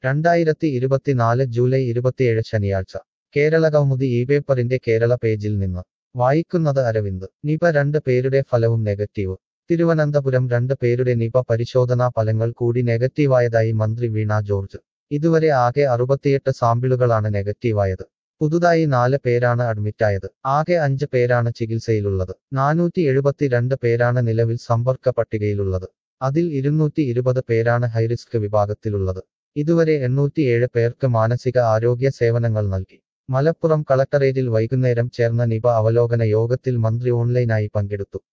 രണ്ടായിരത്തി ഇരുപത്തിനാല് ജൂലൈ ഇരുപത്തിയേഴ് ശനിയാഴ്ച കേരള കൗമുദി ഈ പേപ്പറിന്റെ കേരള പേജിൽ നിന്ന് വായിക്കുന്നത് അരവിന്ദ് നിപ രണ്ട് പേരുടെ ഫലവും നെഗറ്റീവ് തിരുവനന്തപുരം രണ്ട് പേരുടെ നിപ പരിശോധനാ ഫലങ്ങൾ കൂടി നെഗറ്റീവായതായി മന്ത്രി വീണ ജോർജ് ഇതുവരെ ആകെ അറുപത്തിയെട്ട് സാമ്പിളുകളാണ് നെഗറ്റീവായത് പുതുതായി നാല് പേരാണ് അഡ്മിറ്റായത് ആകെ അഞ്ച് പേരാണ് ചികിത്സയിലുള്ളത് നാനൂറ്റി എഴുപത്തിരണ്ട് പേരാണ് നിലവിൽ സമ്പർക്ക പട്ടികയിലുള്ളത് അതിൽ ഇരുന്നൂറ്റി ഇരുപത് പേരാണ് ഹൈറിസ്ക് വിഭാഗത്തിലുള്ളത് ഇതുവരെ എണ്ണൂറ്റിയേഴ് പേർക്ക് മാനസിക ആരോഗ്യ സേവനങ്ങൾ നൽകി മലപ്പുറം കളക്ടറേറ്റിൽ വൈകുന്നേരം ചേർന്ന നിപ അവലോകന യോഗത്തിൽ മന്ത്രി ഓൺലൈനായി പങ്കെടുത്തു